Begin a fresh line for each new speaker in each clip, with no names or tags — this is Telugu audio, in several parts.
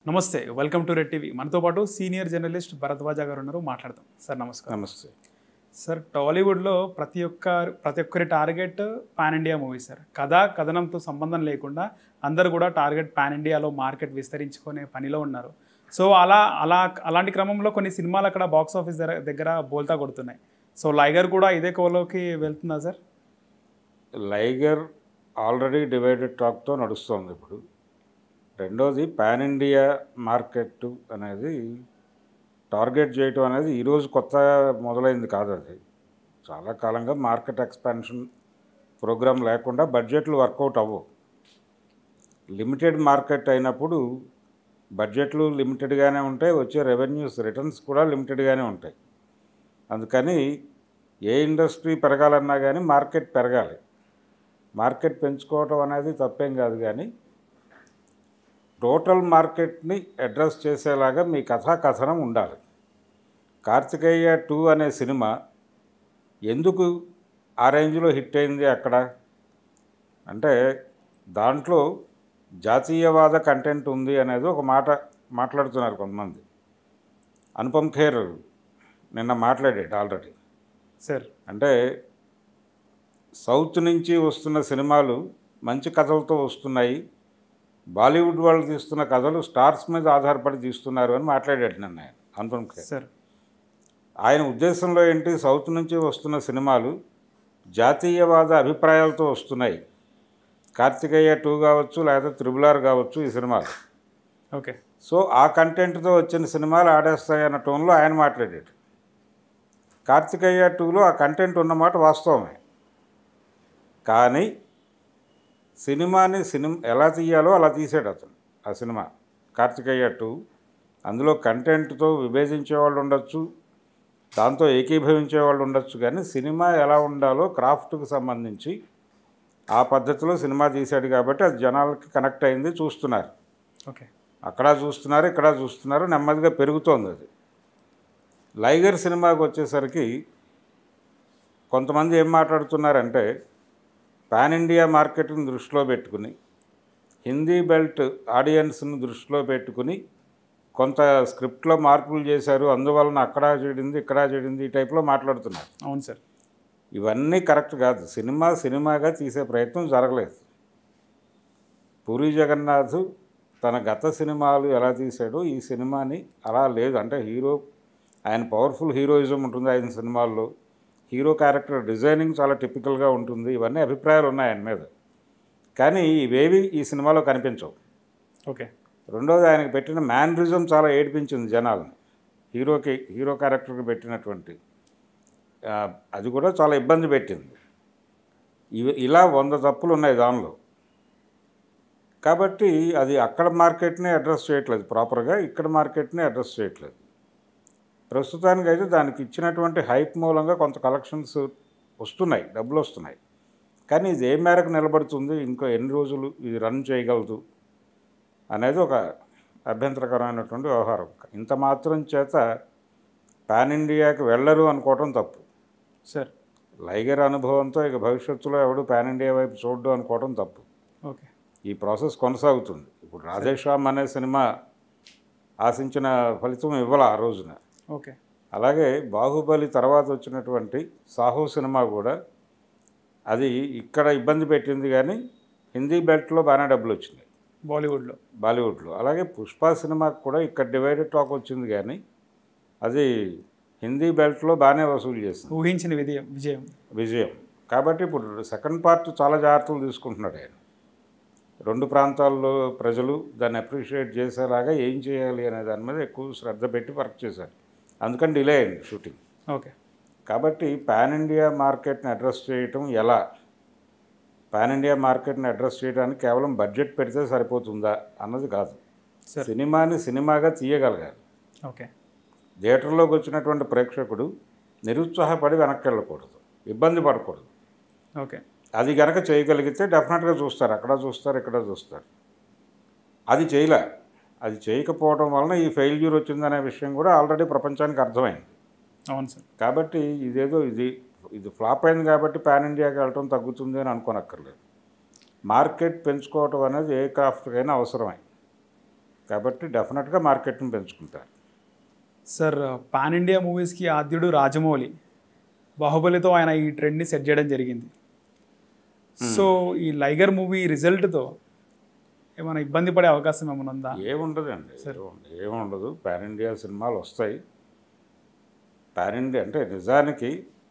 నమస్తే వెల్కమ్ టు రెడ్ టీవీ మనతో పాటు సీనియర్ జర్నలిస్ట్ భరద్వాజ గారు ఉన్నారు మాట్లాడదాం సార్ నమస్కారం
నమస్తే
సార్ టాలీవుడ్లో ప్రతి ఒక్క ప్రతి ఒక్కరి target pan India movie sir కథ కథనంతో సంబంధం లేకుండా అందరూ కూడా టార్గెట్ పాన్ ఇండియాలో మార్కెట్ విస్తరించుకునే పనిలో ఉన్నారు సో అలా అలా అలాంటి క్రమంలో కొన్ని సినిమాలు అక్కడ బాక్స్ ఆఫీస్ దగ్గర దగ్గర బోల్తా కొడుతున్నాయి సో లైగర్ కూడా ఇదే కోలోకి వెళ్తుందా సార్
లైగర్ ఆల్రెడీ డివైడెడ్ టాక్తో నడుస్తోంది ఇప్పుడు రెండోది పాన్ ఇండియా మార్కెట్ అనేది టార్గెట్ చేయటం అనేది ఈరోజు కొత్త మొదలైంది కాదు అది చాలా కాలంగా మార్కెట్ ఎక్స్పాన్షన్ ప్రోగ్రామ్ లేకుండా బడ్జెట్లు వర్కౌట్ అవ్వవు లిమిటెడ్ మార్కెట్ అయినప్పుడు బడ్జెట్లు లిమిటెడ్గానే ఉంటాయి వచ్చే రెవెన్యూస్ రిటర్న్స్ కూడా లిమిటెడ్గానే ఉంటాయి అందుకని ఏ ఇండస్ట్రీ పెరగాలన్నా కానీ మార్కెట్ పెరగాలి మార్కెట్ పెంచుకోవటం అనేది తప్పేం కాదు కానీ టోటల్ మార్కెట్ని అడ్రస్ చేసేలాగా మీ కథా కథనం ఉండాలి కార్తికేయ టూ అనే సినిమా ఎందుకు ఆ రేంజ్లో హిట్ అయింది అక్కడ అంటే దాంట్లో జాతీయవాద కంటెంట్ ఉంది అనేది ఒక మాట మాట్లాడుతున్నారు కొంతమంది అనుపమ్ ఖేర్ నిన్న మాట్లాడాడు ఆల్రెడీ
సార్
అంటే సౌత్ నుంచి వస్తున్న సినిమాలు మంచి కథలతో వస్తున్నాయి బాలీవుడ్ వాళ్ళు తీస్తున్న కథలు స్టార్స్ మీద ఆధారపడి తీస్తున్నారు అని మాట్లాడాడు నిన్న ఆయన అనుపమ్ ఖేర్
సార్
ఆయన ఉద్దేశంలో ఏంటి సౌత్ నుంచి వస్తున్న సినిమాలు జాతీయవాద అభిప్రాయాలతో వస్తున్నాయి కార్తికేయ టూ కావచ్చు లేదా త్రిబుల్ ఆర్ కావచ్చు ఈ సినిమాలు
ఓకే
సో ఆ కంటెంట్తో వచ్చిన సినిమాలు ఆడేస్తాయి అన్న టోన్లో ఆయన మాట్లాడాడు కార్తికేయ టూలో ఆ కంటెంట్ ఉన్నమాట వాస్తవమే కానీ సినిమాని సినిమా ఎలా తీయాలో అలా తీసాడు అతను ఆ సినిమా కార్తికేయ టూ అందులో కంటెంట్తో విభేదించే వాళ్ళు ఉండొచ్చు దాంతో ఏకీభవించే వాళ్ళు ఉండొచ్చు కానీ సినిమా ఎలా ఉండాలో క్రాఫ్ట్కి సంబంధించి ఆ పద్ధతిలో సినిమా తీశాడు కాబట్టి అది జనాలకి కనెక్ట్ అయింది చూస్తున్నారు
ఓకే
అక్కడ చూస్తున్నారు ఇక్కడ చూస్తున్నారు నెమ్మదిగా పెరుగుతోంది అది లైగర్ సినిమాకి వచ్చేసరికి కొంతమంది ఏం మాట్లాడుతున్నారంటే పాన్ ఇండియా మార్కెట్ని దృష్టిలో పెట్టుకుని హిందీ బెల్ట్ ఆడియన్స్ని దృష్టిలో పెట్టుకుని కొంత స్క్రిప్ట్లో మార్పులు చేశారు అందువలన అక్కడ చెడింది ఇక్కడ చెడింది ఈ టైప్లో మాట్లాడుతున్నారు
అవును సార్
ఇవన్నీ కరెక్ట్ కాదు సినిమా సినిమాగా తీసే ప్రయత్నం జరగలేదు పూరి జగన్నాథ్ తన గత సినిమాలు ఎలా తీశాడో ఈ సినిమాని అలా లేదు అంటే హీరో ఆయన పవర్ఫుల్ హీరోయిజం ఉంటుంది ఆయన సినిమాల్లో హీరో క్యారెక్టర్ డిజైనింగ్ చాలా టిపికల్గా ఉంటుంది ఇవన్నీ అభిప్రాయాలు ఉన్నాయి ఆయన మీద కానీ ఇవేవి ఈ సినిమాలో కనిపించవు
ఓకే
రెండోది ఆయనకు పెట్టిన మ్యానరిజం చాలా ఏడిపించింది జనాల్ని హీరోకి హీరో క్యారెక్టర్కి పెట్టినటువంటి ఆ, అది కూడా చాలా ఇబ్బంది పెట్టింది ఇవి ఇలా వంద తప్పులు ఉన్నాయి దానిలో కాబట్టి అది అక్కడ మార్కెట్ని అడ్రస్ చేయట్లేదు ప్రాపర్గా ఇక్కడ మార్కెట్ని అడ్రస్ చేయట్లేదు ప్రస్తుతానికి అయితే దానికి ఇచ్చినటువంటి హైప్ మూలంగా కొంత కలెక్షన్స్ వస్తున్నాయి డబ్బులు వస్తున్నాయి కానీ ఇది ఏ మేరకు నిలబడుతుంది ఇంకో ఎన్ని రోజులు ఇది రన్ చేయగలదు అనేది ఒక అభ్యంతరకరమైనటువంటి వ్యవహారం ఇంత మాత్రం చేత పాన్ ఇండియాకి వెళ్ళరు అనుకోవటం తప్పు
సార్
లైగర్ అనుభవంతో ఇక భవిష్యత్తులో ఎవడు పాన్ ఇండియా వైపు చూడ్డు అనుకోవటం తప్పు
ఓకే
ఈ ప్రాసెస్ కొనసాగుతుంది ఇప్పుడు రాధేశ్యామ్ అనే సినిమా ఆశించిన ఫలితం ఇవ్వాల ఆ రోజున
ఓకే
అలాగే బాహుబలి తర్వాత వచ్చినటువంటి సాహో సినిమా కూడా అది ఇక్కడ ఇబ్బంది పెట్టింది కానీ హిందీ బెల్ట్లో బాగానే డబ్బులు వచ్చినాయి
బాలీవుడ్లో
బాలీవుడ్లో అలాగే పుష్ప సినిమాకి కూడా ఇక్కడ డివైడెడ్ టాక్ వచ్చింది కానీ అది హిందీ బెల్ట్లో బాగానే వసూలు చేసింది
ఊహించిన విజయం విజయం
విజయం కాబట్టి ఇప్పుడు సెకండ్ పార్ట్ చాలా జాగ్రత్తలు తీసుకుంటున్నాడు ఆయన రెండు ప్రాంతాల్లో ప్రజలు దాన్ని అప్రిషియేట్ చేసేలాగా ఏం చేయాలి అనే దాని మీద ఎక్కువ శ్రద్ధ పెట్టి వర్క్ చేశారు అందుకని డిలే అయింది షూటింగ్
ఓకే
కాబట్టి పాన్ ఇండియా మార్కెట్ని అడ్రస్ చేయటం ఎలా పాన్ ఇండియా మార్కెట్ని అడ్రస్ చేయడానికి కేవలం బడ్జెట్ పెడితే సరిపోతుందా అన్నది కాదు
సార్
సినిమాని సినిమాగా తీయగలగాలి
ఓకే
థియేటర్లోకి వచ్చినటువంటి ప్రేక్షకుడు నిరుత్సాహపడి వెనక్కి వెళ్ళకూడదు ఇబ్బంది పడకూడదు
ఓకే
అది గనక చేయగలిగితే డెఫినెట్గా చూస్తారు అక్కడ చూస్తారు ఇక్కడ చూస్తారు అది చేయలే అది చేయకపోవడం వలన ఈ ఫెయిల్యూర్ వచ్చిందనే విషయం కూడా ఆల్రెడీ ప్రపంచానికి అర్థమైంది
అవును సార్
కాబట్టి ఇదేదో ఇది ఇది ఫ్లాప్ అయింది కాబట్టి పాన్ ఇండియాకి వెళ్ళటం తగ్గుతుంది అని అనుకోనక్కర్లేదు మార్కెట్ పెంచుకోవటం అనేది ఏ క్రాఫ్ట్కైనా అవసరమే కాబట్టి డెఫినెట్గా మార్కెట్ని పెంచుకుంటారు
సార్ పాన్ ఇండియా మూవీస్కి ఆద్యుడు రాజమౌళి బాహుబలితో ఆయన ఈ ట్రెండ్ని సెట్ చేయడం జరిగింది సో ఈ లైగర్ మూవీ రిజల్ట్తో ఏమైనా ఇబ్బంది పడే అవకాశం ఏమైనా ఉందా
ఏముండదండి ఏముండదు. ఏముండదు పాన్ ఇండియా సినిమాలు వస్తాయి పాన్ ఇండియా అంటే నిజానికి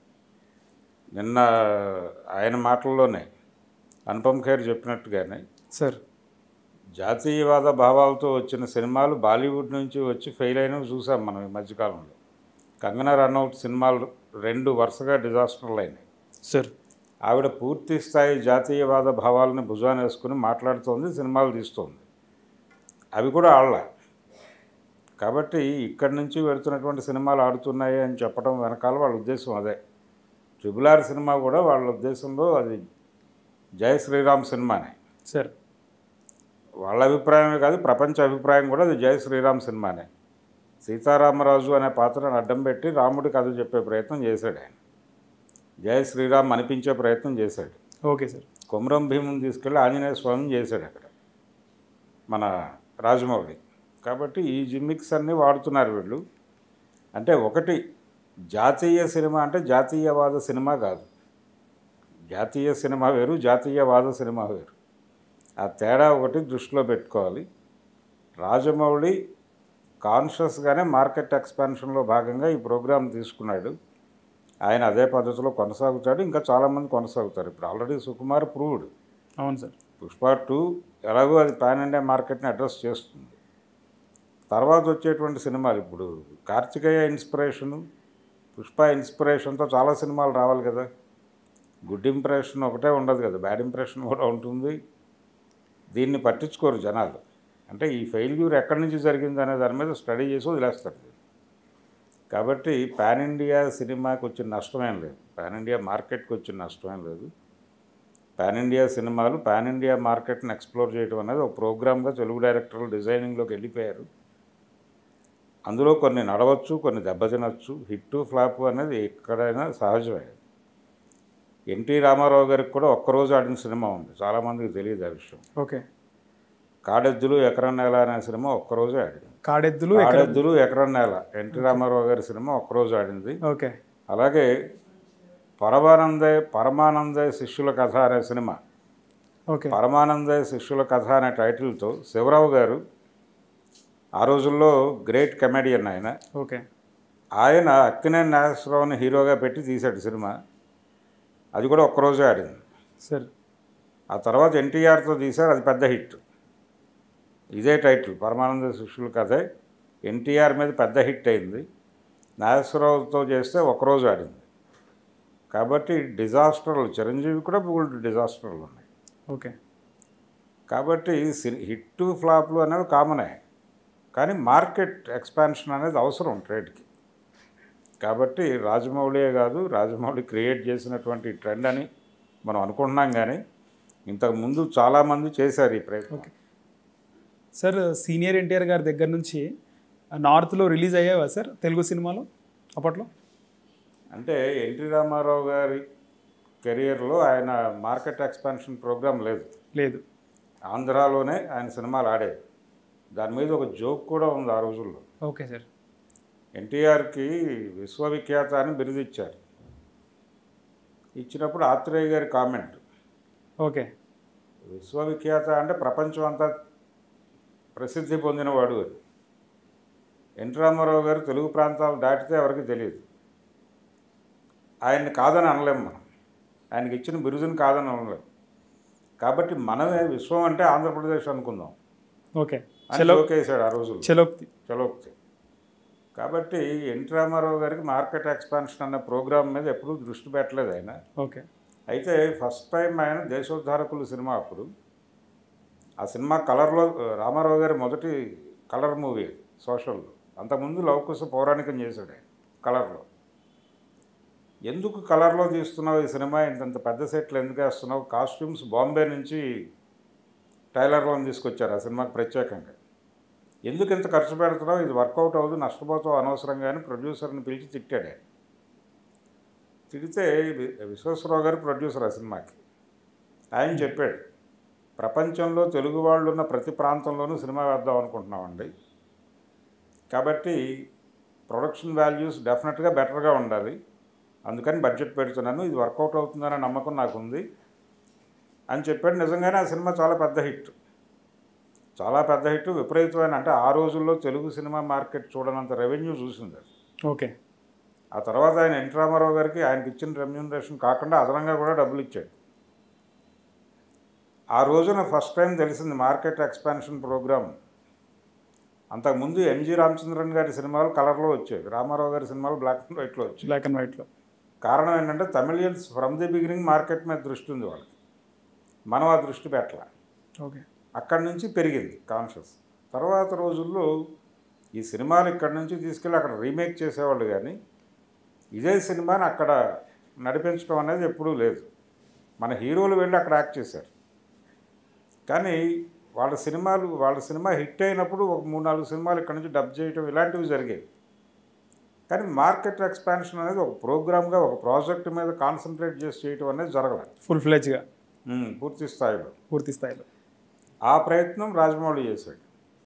నిన్న ఆయన మాటల్లోనే అనుపమ్ ఖేర్ చెప్పినట్టుగానే
సార్
జాతీయవాద భావాలతో వచ్చిన సినిమాలు బాలీవుడ్ నుంచి వచ్చి ఫెయిల్ అయినవి చూసాం మనం ఈ మధ్యకాలంలో కంగనా రన్అట్ సినిమాలు రెండు వరుసగా డిజాస్టర్లు అయినాయి
సార్
ఆవిడ పూర్తి స్థాయి జాతీయవాద భావాలని భుజాన వేసుకుని మాట్లాడుతోంది సినిమాలు తీస్తోంది అవి కూడా ఆడల కాబట్టి ఇక్కడి నుంచి వెళుతున్నటువంటి సినిమాలు ఆడుతున్నాయి అని చెప్పడం వెనకాల వాళ్ళ ఉద్దేశం అదే ట్రిబుల్ ఆర్ సినిమా కూడా వాళ్ళ ఉద్దేశంలో అది జయ శ్రీరామ్ సినిమానే
సార్
వాళ్ళ అభిప్రాయమే కాదు ప్రపంచ అభిప్రాయం కూడా అది జయ శ్రీరామ్ సినిమానే సీతారామరాజు అనే పాత్రను అడ్డం పెట్టి రాముడి కథ చెప్పే ప్రయత్నం చేశాడు ఆయన జయ శ్రీరామ్ అనిపించే ప్రయత్నం చేశాడు
ఓకే సార్
కొమరం భీముని తీసుకెళ్ళి ఆంజనేయ స్వామిని చేశాడు అక్కడ మన రాజమౌళి కాబట్టి ఈ జిమ్మిక్స్ అన్నీ వాడుతున్నారు వీళ్ళు అంటే ఒకటి జాతీయ సినిమా అంటే జాతీయవాద సినిమా కాదు జాతీయ సినిమా వేరు జాతీయవాద సినిమా వేరు ఆ తేడా ఒకటి దృష్టిలో పెట్టుకోవాలి రాజమౌళి కాన్షియస్గానే మార్కెట్ ఎక్స్పాన్షన్లో భాగంగా ఈ ప్రోగ్రాం తీసుకున్నాడు ఆయన అదే పద్ధతిలో కొనసాగుతాడు ఇంకా చాలామంది కొనసాగుతారు ఇప్పుడు ఆల్రెడీ సుకుమార్ ప్రూవ్డ్
అవును సార్
పుష్ప టూ ఎలాగో అది పాన్ ఇండియా మార్కెట్ని అడ్రస్ చేస్తుంది తర్వాత వచ్చేటువంటి సినిమాలు ఇప్పుడు కార్తికేయ ఇన్స్పిరేషను పుష్ప ఇన్స్పిరేషన్తో చాలా సినిమాలు రావాలి కదా గుడ్ ఇంప్రెషన్ ఒకటే ఉండదు కదా బ్యాడ్ ఇంప్రెషన్ కూడా ఉంటుంది దీన్ని పట్టించుకోరు జనాలు అంటే ఈ ఫెయిల్యూర్ ఎక్కడి నుంచి జరిగింది అనే దాని మీద స్టడీ చేసి వదిలేస్తారు కాబట్టి పాన్ ఇండియా సినిమాకి వచ్చిన నష్టమేం లేదు పాన్ ఇండియా మార్కెట్కి వచ్చిన నష్టమేం లేదు పాన్ ఇండియా సినిమాలు పాన్ ఇండియా మార్కెట్ని ఎక్స్ప్లోర్ చేయడం అనేది ఒక ప్రోగ్రామ్గా తెలుగు డైరెక్టర్లు డిజైనింగ్లోకి వెళ్ళిపోయారు అందులో కొన్ని నడవచ్చు కొన్ని దెబ్బతినచ్చు హిట్ ఫ్లాప్ అనేది ఎక్కడైనా సహజమే ఎన్టీ రామారావు గారికి కూడా ఒక్కరోజు ఆడిన సినిమా ఉంది చాలామందికి తెలియదు ఆ విషయం
ఓకే
కాడెద్దులు ఎకరం నేల అనే సినిమా ఒక్కరోజే ఆడింది
కాడెద్దులు ఎక్కడ
కాడెద్దులు ఎకరం నేల ఎన్టీ రామారావు గారి సినిమా ఒక్కరోజు ఆడింది
ఓకే
అలాగే పరమానందే పరమానందే శిష్యుల కథ అనే సినిమా
ఓకే
పరమానందే శిష్యుల కథ అనే టైటిల్తో శివరావు గారు ఆ రోజుల్లో గ్రేట్ కమెడియన్ ఆయన
ఓకే
ఆయన అక్కినేని నాగేశ్వరరావుని హీరోగా పెట్టి తీశాడు సినిమా అది కూడా ఒక్కరోజే ఆడింది
సార్
ఆ తర్వాత ఎన్టీఆర్తో తీశారు అది పెద్ద హిట్ ఇదే టైటిల్ పరమానంద శిష్యుల కథే ఎన్టీఆర్ మీద పెద్ద హిట్ అయింది నాగేశ్వరరావుతో చేస్తే ఒకరోజు ఆడింది కాబట్టి డిజాస్టర్లు చిరంజీవి కూడా బోల్డ్ డిజాస్టర్లు ఉన్నాయి
ఓకే
కాబట్టి సి- హిట్ ఫ్లాప్లు అనేవి కామనే కానీ మార్కెట్ ఎక్స్పాన్షన్ అనేది అవసరం ట్రేడ్కి కాబట్టి రాజమౌళియే కాదు రాజమౌళి క్రియేట్ చేసినటువంటి ట్రెండ్ అని మనం అనుకుంటున్నాం కానీ ఇంతకుముందు చాలామంది చేశారు ఈ ప్రయత్నం
సార్ సీనియర్ ఎన్టీఆర్ గారి దగ్గర నుంచి నార్త్లో రిలీజ్ అయ్యావా సార్ తెలుగు సినిమాలు అప్పట్లో
అంటే ఎన్టీ రామారావు గారి కెరియర్లో ఆయన మార్కెట్ ఎక్స్పాన్షన్ ప్రోగ్రాం లేదు
లేదు
ఆంధ్రాలోనే ఆయన సినిమాలు ఆడేది దాని మీద ఒక జోక్ కూడా ఉంది ఆ రోజుల్లో
ఓకే సార్
ఎన్టీఆర్కి విశ్వవిఖ్యాత అని బిరుదు ఇచ్చారు ఇచ్చినప్పుడు ఆత్రేయ గారి కామెంట్
ఓకే
విశ్వవిఖ్యాత అంటే ప్రపంచం అంతా ప్రసిద్ధి పొందినవాడు అని ఎన్టీ రామారావు గారు తెలుగు ప్రాంతాలు దాటితే ఎవరికి తెలియదు ఆయన్ని కాదని అనలేం మనం ఆయనకి ఇచ్చిన బిరుదుని కాదని అనలేం కాబట్టి మనమే విశ్వం అంటే ఆంధ్రప్రదేశ్ అనుకుందాం
ఓకే
అని
చలో
జోకేశాడు ఆ రోజుల్లో
చలోక్తి
చలోక్తి కాబట్టి ఎన్టీ రామారావు గారికి మార్కెట్ ఎక్స్పాన్షన్ అనే ప్రోగ్రామ్ మీద ఎప్పుడూ దృష్టి పెట్టలేదు ఆయన
ఓకే
అయితే ఫస్ట్ టైం ఆయన దేశోద్ధారకులు సినిమా అప్పుడు ఆ సినిమా కలర్లో రామారావు గారి మొదటి కలర్ మూవీ సోషల్ అంతకుముందు లవకుశ పౌరాణికం చేశాడు ఆయన కలర్లో ఎందుకు కలర్లో తీస్తున్నావు ఈ సినిమా ఇంతంత పెద్ద సెట్లు ఎందుకు వేస్తున్నావు కాస్ట్యూమ్స్ బాంబే నుంచి టైలర్లను తీసుకొచ్చారు ఆ సినిమాకి ప్రత్యేకంగా ఎందుకు ఇంత ఖర్చు పెడుతున్నావు ఇది వర్కౌట్ అవ్వదు నష్టపోతావు అనవసరంగా అని ప్రొడ్యూసర్ని పిలిచి తిట్టాడు ఆయన తిడితే వి- విశ్వేశ్వరరావు గారు ప్రొడ్యూసర్ ఆ సినిమాకి ఆయన చెప్పాడు ప్రపంచంలో తెలుగు వాళ్ళు ఉన్న ప్రతి ప్రాంతంలోనూ సినిమా వేద్దాం అనుకుంటున్నామండి కాబట్టి ప్రొడక్షన్ వాల్యూస్ డెఫినెట్గా బెటర్గా ఉండాలి అందుకని బడ్జెట్ పెడుతున్నాను ఇది వర్కౌట్ అవుతుందనే నమ్మకం నాకు ఉంది అని చెప్పాడు నిజంగానే ఆ సినిమా చాలా పెద్ద హిట్ చాలా పెద్ద హిట్ విపరీతమైన అంటే ఆ రోజుల్లో తెలుగు సినిమా మార్కెట్ చూడనంత రెవెన్యూ చూసింది అది
ఓకే
ఆ తర్వాత ఆయన ఎన్టీ రామారావు గారికి ఆయనకి ఇచ్చిన రెమ్యూనరేషన్ కాకుండా అదనంగా కూడా డబ్బులు ఇచ్చాడు ఆ రోజున ఫస్ట్ టైం తెలిసింది మార్కెట్ ఎక్స్పాన్షన్ ప్రోగ్రామ్ అంతకుముందు ఎంజి రామచంద్రన్ గారి సినిమాలు కలర్లో వచ్చేవి రామారావు గారి సినిమాలు బ్లాక్ అండ్ వైట్లో వచ్చేవి
బ్లాక్ అండ్ వైట్లో
కారణం ఏంటంటే Tamilians from the beginning market మీద దృష్టి ఉంది వాళ్ళకి మనం ఆ దృష్టి పెట్టాల
ఓకే
అక్కడి నుంచి పెరిగింది కాన్షియస్ తర్వాత రోజుల్లో ఈ సినిమాలు ఇక్కడి నుంచి తీసుకెళ్ళి అక్కడ రీమేక్ చేసేవాళ్ళు కానీ ఇదే సినిమాని అక్కడ నడిపించడం అనేది ఎప్పుడూ లేదు మన హీరోలు వెళ్ళి అక్కడ యాక్ట్ చేశారు కానీ వాళ్ళ సినిమాలు వాళ్ళ సినిమా హిట్ అయినప్పుడు ఒక మూడు నాలుగు సినిమాలు ఇక్కడ నుంచి డబ్ చేయటం ఇలాంటివి జరిగాయి కానీ మార్కెట్ ఎక్స్పాన్షన్ అనేది ఒక ప్రోగ్రామ్గా ఒక ప్రాజెక్ట్ మీద కాన్సన్ట్రేట్ చేసి చేయటం అనేది జరగలేదు
ఫుల్ ఫ్లెజ్గా
ఉమ్, పూర్తి స్థాయిలో
పూర్తి స్థాయిలో
ఆ ప్రయత్నం రాజమౌళి చేశాడు